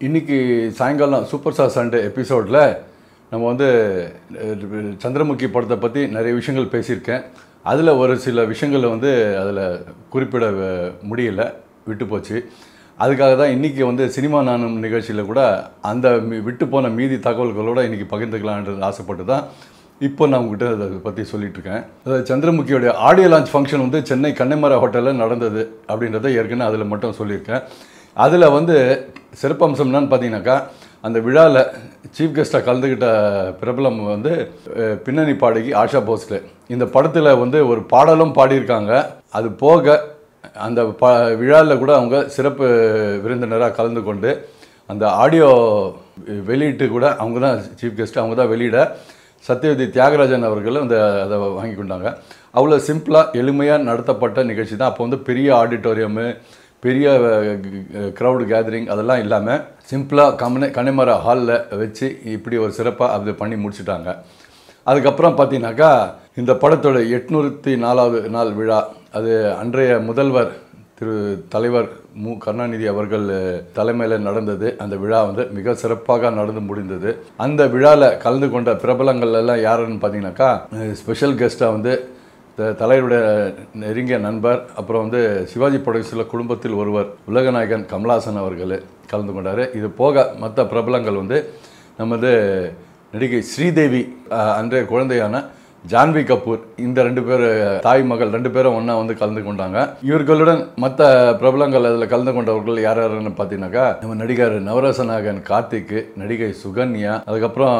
இன்னைக்கு சாயங்காலம் super star Sunday எபிசோடில் நம்ம வந்து அஹ், சந்திரமுகி படத்தை பற்றி நிறைய விஷயங்கள் பேசியிருக்கேன் அதில் ஒரு சில விஷயங்களை வந்து அதில் குறிப்பிட அஹ், முடியல விட்டு போச்சு அதுக்காக தான் இன்றைக்கி வந்து சினிமா நானும் நிகழ்ச்சியில் கூட அந்த மி- விட்டு போன மீதி தகவல்களோட இன்றைக்கி பகிர்ந்துக்கலான்றது ஆசைப்பட்டு தான் இப்போ நான் உங்ககிட்ட அதை பற்றி சொல்லிட்டு இருக்கேன் அதாவது சந்திரமுகியோடைய ஆடியோ லான்ச் ஃபங்க்ஷன் வந்து சென்னை கன்னிமர ஹோட்டலில் நடந்தது அப்படின்றத ஏற்கனவே அதில் மட்டும் சொல்லியிருக்கேன் அதில் வந்து சிறப்பம்சம் என்னன்னு பார்த்தீங்கன்னாக்கா அந்த விழாவில் சீஃப் கெஸ்ட்டாக கலந்துக்கிட்ட பிரபலம் வந்து அஹ், பின்னணி பாடகி ஆஷா போஸ்லே இந்த படத்தில் வந்து ஒரு பாடலும் பாடியிருக்காங்க அது போக அந்த ப விழாவில் கூட அவங்க சிறப்பு விருந்தினராக கலந்து கொண்டு அந்த ஆடியோ வெளியிட்டு கூட அவங்க தான் சீஃப் கெஸ்ட் அவங்க தான் வெளியிட சத்யவதி தியாகராஜன் அவர்கள் அந்த அதை வாங்கி கொண்டாங்க அவ்வளோ சிம்பிளாக எளிமையாக நடத்தப்பட்ட நிகழ்ச்சி தான் அப்போ வந்து பெரிய ஆடிட்டோரியமு பெரிய க்ரௌடு கேதரிங் அதெல்லாம் இல்லாமல் சிம்பிளாக கமனே கனிமர ஹாலில் வச்சு இப்படி ஒரு சிறப்பாக அது பண்ணி முடிச்சிட்டாங்க அதுக்கப்புறம் பார்த்தீங்கன்னாக்கா இந்த படத்தோட எட்நூற்றி நாலாவது நாள் விழா அது அன்றைய முதல்வர் திரு தலைவர் மு கருணாநிதி அவர்கள் தலைமையில் நடந்தது அந்த விழா வந்து மிக சிறப்பாக நடந்து முடிந்தது அந்த விழாவில் கலந்து கொண்ட பிரபலங்கள் எல்லாம் யாருன்னு பார்த்தீங்கன்னாக்கா ஸ்பெஷல் கெஸ்ட்டாக வந்து த- தலைவருடைய நெருங்கிய நண்பர் அப்புறம் வந்து சிவாஜி ப்ரொடக்ஷனில் குடும்பத்தில் ஒருவர் உலகநாயகன் கமலாசன் அவர்கள் கலந்து கொண்டார் இது போக மற்ற பிரபலங்கள் வந்து நமது நடிகை ஸ்ரீதேவி அஹ், அன்றைய குழந்தையான ஜான்வி கபூர் இந்த ரெண்டு பேர் தாய் மகள் ரெண்டு பேரும் ஒன்றா வந்து கலந்து கொண்டாங்க இவர்களுடன் மற்ற பிரபலங்கள் அதில் கலந்து கொண்டவர்கள் யார் யாருன்னு பார்த்தீங்கன்னாக்கா நம்ம நடிகர் நவரசநாயகன் கார்த்திக் நடிகை சுகன்யா அதுக்கப்புறம்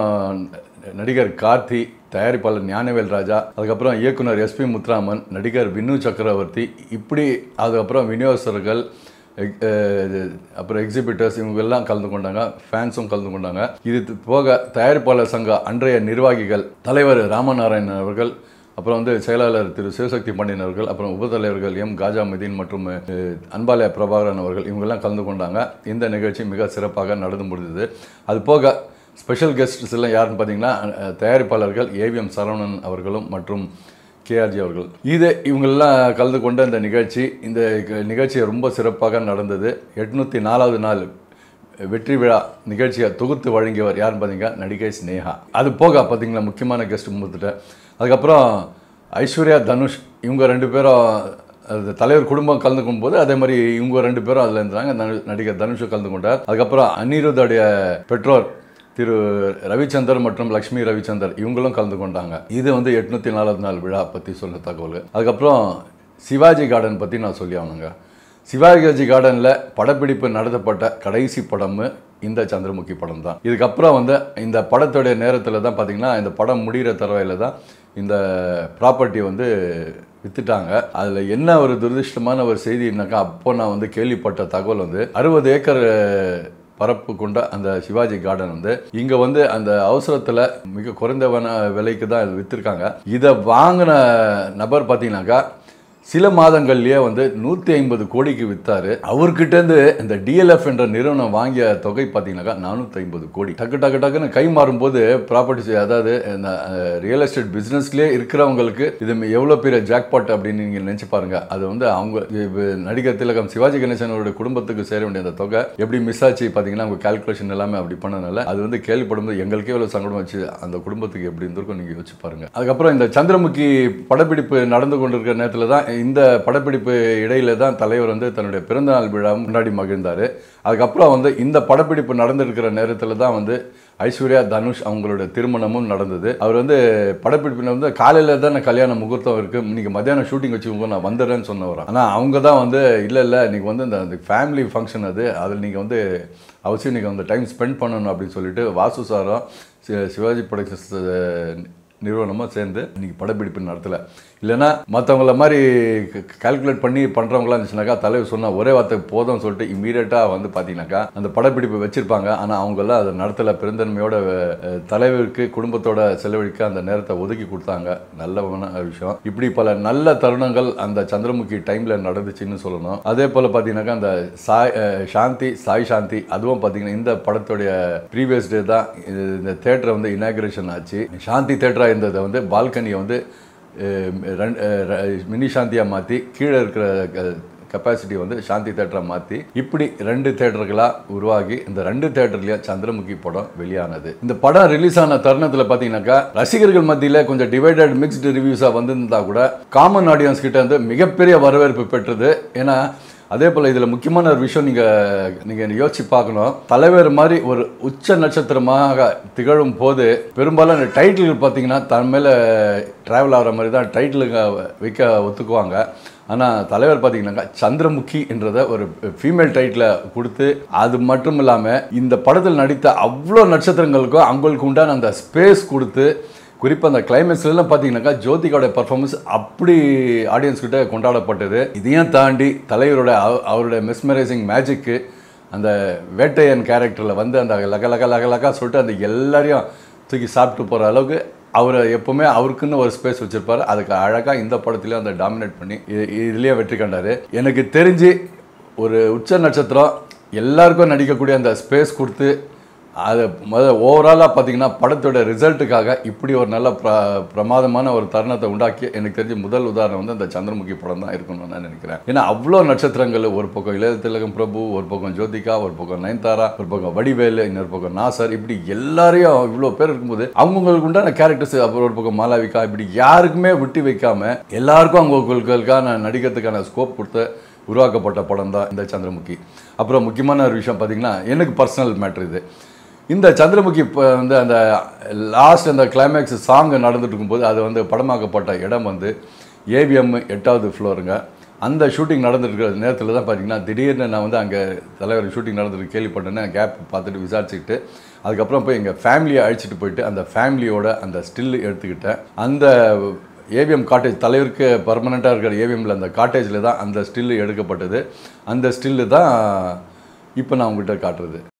நடிகர் கார்த்தி தயாரிப்பாளர் ஞானவேல் ராஜா அதுக்கப்புறம் இயக்குனர் எஸ்பி முத்துராமன் நடிகர் வினு சக்கரவர்த்தி இப்படி அதுக்கப்புறம் விநியோகஸ்தர்கள் எக்- அஹ் அப்புறம் எக்ஸிபிட்டர்ஸ் இவங்க எல்லாம் கலந்து கொண்டாங்க ஃபேன்ஸும் கலந்து கொண்டாங்க இது து- போக தயாரிப்பாளர் சங்க அன்றைய நிர்வாகிகள் தலைவர் ராமநாராயணன் அவர்கள் அப்புறம் வந்து செயலாளர் திரு சிவசக்தி பாண்டியன் அவர்கள் அப்புறம் உபத்தலைவர்கள் எம் காஜாமுதீன் மற்றும் அஹ், அன்பாலய பிரபாகரன் அவர்கள் இவங்கெல்லாம் கலந்து கொண்டாங்க இந்த நிகழ்ச்சி மிக சிறப்பாக நடந்து முடிந்தது அது போக ஸ்பெஷல் கெஸ்ட்ஸ் எல்லாம் யாருன்னு பார்த்தீங்கன்னா அஹ், தயாரிப்பாளர்கள் ஏவிஎம் சரவணன் அவர்களும் மற்றும் கேஆர்ஜி அவர்கள் இது இவங்கெல்லாம் கலந்து கொண்ட இந்த நிகழ்ச்சி இந்த க- நிகழ்ச்சி ரொம்ப சிறப்பாக நடந்தது எட்நூற்றி நாலாவது நாள் வெற்றி விழா நிகழ்ச்சியை தொகுத்து வழங்கியவர் யாருன்னு பார்த்தீங்கன்னா நடிகை ஸ்னேகா அது போக பார்த்தீங்களா முக்கியமான கெஸ்ட் முத்துட்டேன் அதுக்கப்புறம் ஐஸ்வர்யா தனுஷ் இவங்க ரெண்டு பேரும் அது தலைவர் குடும்பம் கலந்து போது அதே மாதிரி இவங்க ரெண்டு பேரும் அதில் இருந்தாங்க நடி- நடிகர் தனுஷும் கலந்து கொண்டார் அதுக்கப்புறம் அனிருத்தோடைய பெற்றோர் திரு ரவிச்சந்தர் மற்றும் லக்ஷ்மி ரவிச்சந்தர் இவங்களும் கலந்து கொண்டாங்க இது வந்து எட்நூற்றி நாலாவது நாள் விழா பற்றி சொல்ல தகவல் அதுக்கப்புறம் சிவாஜி கார்டன் பற்றி நான் சொல்லி ஆகணுங்க சிவாஜி கார்டனில் படப்பிடிப்பு நடத்தப்பட்ட கடைசி படம் இந்த சந்திரமுகி படம் தான் இதுக்கப்புறம் வந்து இந்த படத்துடைய நேரத்தில் தான் பார்த்தீங்கன்னா இந்த படம் முடிகிற தருவாயில் தான் இந்த ப்ராப்பர்ட்டி வந்து வித்துட்டாங்க அதில் என்ன ஒரு துரதிருஷ்டமான ஒரு செய்தினாக்கா அப்போ நான் வந்து கேள்விப்பட்ட தகவல் வந்து அறுபது ஏக்கர் பரப்பு கொண்ட அந்த சிவாஜி கார்டன் வந்து இங்கே வந்து அந்த அவசரத்தில் மிக குறைந்தவன விலைக்கு தான் இது விற்றுருக்காங்க இதை வாங்கின நபர் பார்த்தீங்கன்னாக்கா சில மாதங்கள்லயே வந்து நூற்றி ஐம்பது கோடிக்கு வித்தாரு அவர்கிட்டேருந்து இந்த டிஎல்எஃப் என்ற நிறுவனம் வாங்கிய தொகை பார்த்தீங்கன்னாக்கா நானூற்றி ஐம்பது கோடி டக்கு டக்கு டக்குன்னு கை மாறும்போது ப்ராப்பர்ட்டிஸ் அதாவது இந்த ரியல் எஸ்டேட் பிஸ்னஸ்லேயே இருக்கிறவங்களுக்கு இது எவ்வளோ பெரிய ஜாக்பாட் அப்படின்னு நீங்கள் நினச்சி பாருங்க அது வந்து அவங்க இப்ப நடிகர் திலகம் சிவாஜி கணேசனோட குடும்பத்துக்கு சேர வேண்டிய அந்த தொகை எப்படி மிஸ் ஆச்சு பார்த்தீங்கன்னா அவங்க கால்குலேஷன் எல்லாமே அப்படி பண்ணனால அது வந்து கேள்விப்படும்போது எங்களுக்கே எவ்வளோ சங்கடம் வச்சு அந்த குடும்பத்துக்கு எப்படி இருந்திருக்கும் நீங்கள் யோசிச்சு பாருங்க அதுக்கப்புறம் இந்த சந்திரமுகி படப்பிடிப்பு நடந்து கொண்டிருக்கிற நேரத்தில் தான் இந்த படப்பிடிப்பு இடையில தான் தலைவர் வந்து தன்னுடைய பிறந்தநாள் விழா முன்னாடி மகிழ்ந்தார் அதுக்கப்புறம் வந்து இந்த படப்பிடிப்பு நடந்திருக்கிற நேரத்தில் தான் வந்து ஐஸ்வர்யா தனுஷ் அவங்களோட திருமணமும் நடந்தது அவர் வந்து படப்பிடிப்பில் வந்து காலையில் தான் கல்யாண முகூர்த்தம் இருக்குது இன்னைக்கு மத்தியானம் ஷூட்டிங் வச்சுக்கோங்க நான் வந்துடுறேன்னு சொன்னவர் ஆனால் அவங்க தான் வந்து இல்லை இல்லை நீங்கள் வந்து இந்த ஃபேமிலி ஃபங்க்ஷன் அது அதில் நீங்கள் வந்து அவசியம் நீங்கள் வந்து டைம் ஸ்பெண்ட் பண்ணணும் அப்படின்னு சொல்லிட்டு வாசு சாரும் சி- சிவாஜி ப்ரொடக்ஷன்ஸ் நிறுவனமும் சேர்ந்து இன்னைக்கு படப்பிடிப்பு நடத்தலை இல்லைன்னா மற்றவங்கள மாதிரி கால்குலேட் பண்ணி பண்ணுறவங்களாம் இருந்துச்சுனாக்கா தலைவர் சொன்ன ஒரே வார்த்தை போதும்னு சொல்லிட்டு இம்மீடியட்டாக வந்து பார்த்தீங்கன்னாக்கா அந்த படப்பிடிப்பு வச்சுருப்பாங்க ஆனால் அவங்கெல்லாம் அதை நடத்தலை பெருந்தன்மையோட அஹ், தலைவருக்கு குடும்பத்தோட செலவழிக்க அந்த நேரத்தை ஒதுக்கி கொடுத்தாங்க நல்ல விஷயம் இப்படி பல நல்ல தருணங்கள் அந்த சந்திரமுகி டைமில் நடந்துச்சுன்னு சொல்லணும் அதே போல் பார்த்தீங்கன்னாக்கா அந்த சாய் அஹ், சாந்தி சாய் சாந்தி அதுவும் பார்த்தீங்கன்னா இந்த படத்துடைய ப்ரீவியஸ் டே தான் இது- இந்த தேட்டரை வந்து இனாகிரேஷன் ஆச்சு சாந்தி தேட்டராக இருந்ததை வந்து பால்கனியை வந்து அஹ், ரெண்டு அஹ், ர- மினி சாந்தியாக மாற்றி கீழே இருக்கிற க- கெப்பாசிட்டி வந்து சாந்தி தேட்டரை மாற்றி இப்படி ரெண்டு தேட்டர்களாக உருவாகி இந்த ரெண்டு தேட்டர்லேயும் சந்திரமுகி படம் வெளியானது இந்த படம் ரிலீஸ் ஆன தருணத்தில் பார்த்தீங்கன்னாக்கா ரசிகர்கள் மத்தியில் கொஞ்சம் டிவைடட் மிக்ஸ்டு ரிவ்யூஸாக வந்திருந்தா கூட காமன் ஆடியன்ஸ் கிட்ட வந்து மிகப்பெரிய வரவேற்பு பெற்றது ஏன்னா அதே போல் இதில் முக்கியமான ஒரு விஷயம் நீங்கள் நீங்கள் யோசிச்சு பார்க்கணும் தலைவர் மாதிரி ஒரு உச்ச நட்சத்திரமாக திகழும் போது பெரும்பாலும் அந்த டைட்டில்கள் பார்த்தீங்கன்னா தன் மேலே ட்ராவல் ஆகிற மாதிரி தான் டைட்டிலுங்க வைக்க ஒத்துக்குவாங்க ஆனால் தலைவர் பார்த்தீங்கன்னாக்கா சந்திரமுகி என்றதை ஒரு ஃபீமேல் டைட்டில் கொடுத்து அது மட்டும் இல்லாமல் இந்த படத்தில் நடித்த அவ்வளோ நட்சத்திரங்களுக்கும் அவங்களுக்கு உண்டான அந்த ஸ்பேஸ் கொடுத்து குறிப்பாக அந்த கிளைமேக்ஸ்லாம் பார்த்தீங்கன்னாக்கா ஜோதிகாவோட பர்ஃபார்மன்ஸ் அப்படி ஆடியன்ஸ் கிட்ட கொண்டாடப்பட்டது இதையும் தாண்டி தலைவரோட அவ- அவருடைய மெஸ்மரைசிங் மேஜிக்கு அந்த வேட்டையன் கேரக்டரில் வந்து அந்த லக லக லக லகா சொல்லிட்டு அந்த எல்லாரையும் தூக்கி சாப்பிட்டு போகிற அளவுக்கு அவரை எப்போவுமே அவருக்குன்னு ஒரு ஸ்பேஸ் வச்சுருப்பாரு அதுக்கு அழகாக இந்த படத்துலேயும் அந்த டாமினேட் பண்ணி இ- இதுலயே வெற்றி கண்டார் எனக்கு தெரிஞ்சு ஒரு உச்ச நட்சத்திரம் எல்லாருக்கும் நடிக்கக்கூடிய அந்த ஸ்பேஸ் கொடுத்து அது முதல்ல ஓவராலாக பார்த்தீங்கன்னா படத்தோட ரிசல்ட்டுக்காக இப்படி ஒரு நல்ல பிர பிரமாதமான ஒரு தருணத்தை உண்டாக்கி எனக்கு தெரிஞ்ச முதல் உதாரணம் வந்து அந்த சந்திரமுகி படம் தான் இருக்கணும்னு நான் நினைக்கிறேன் ஏன்னா அவ்வளோ நட்சத்திரங்கள் ஒரு பக்கம் இளைய திலகம் பிரபு ஒரு பக்கம் ஜோதிகா ஒரு பக்கம் நயன்தாரா ஒரு பக்கம் வடிவேலு இன்னொரு பக்கம் நாசர் இப்படி எல்லாரையும் இவ்வளோ பேர் இருக்கும்போது அவங்கவுங்களுக்கு உண்டான கேரக்டர்ஸ் அப்புறம் ஒரு பக்கம் மாலாவிகா இப்படி யாருக்குமே விட்டு வைக்காம எல்லாருக்கும் அவங்களுக்கான நடிக்கிறதுக்கான ஸ்கோப் கொடுத்து உருவாக்கப்பட்ட படம் தான் இந்த சந்திரமுகி அப்புறம் முக்கியமான ஒரு விஷயம் பார்த்தீங்கன்னா எனக்கு பர்சனல் மேட்ரு இது இந்த சந்திரமுகி இப்போ வந்து அந்த லாஸ்ட் அந்த கிளைமேக்ஸ் சாங் நடந்துட்டு இருக்கும்போது அது வந்து படமாக்கப்பட்ட இடம் வந்து ஏவிஎம் எட்டாவது ஃப்ளோருங்க அந்த ஷூட்டிங் நடந்துட்டு இருக்கிற நேரத்தில் தான் பார்த்தீங்கன்னா திடீர்னு நான் வந்து அங்கே தலைவர் ஷூட்டிங் நடந்துட்டு கேள்விப்பட்டேன்னு கேப் பார்த்துட்டு விசாரிச்சுக்கிட்டு அதுக்கப்புறம் போய் எங்கள் ஃபேமிலியை அழைச்சிட்டு போயிட்டு அந்த ஃபேமிலியோட அந்த ஸ்டில் எடுத்துக்கிட்டேன் அந்த ஏவிஎம் காட்டேஜ் தலைவருக்கு பர்மனெண்ட்டாக இருக்கிற ஏவிஎம்ல அந்த காட்டேஜில் தான் அந்த ஸ்டில் எடுக்கப்பட்டது அந்த ஸ்டில்லு தான் இப்போ நான் உங்கள்கிட்ட காட்டுறது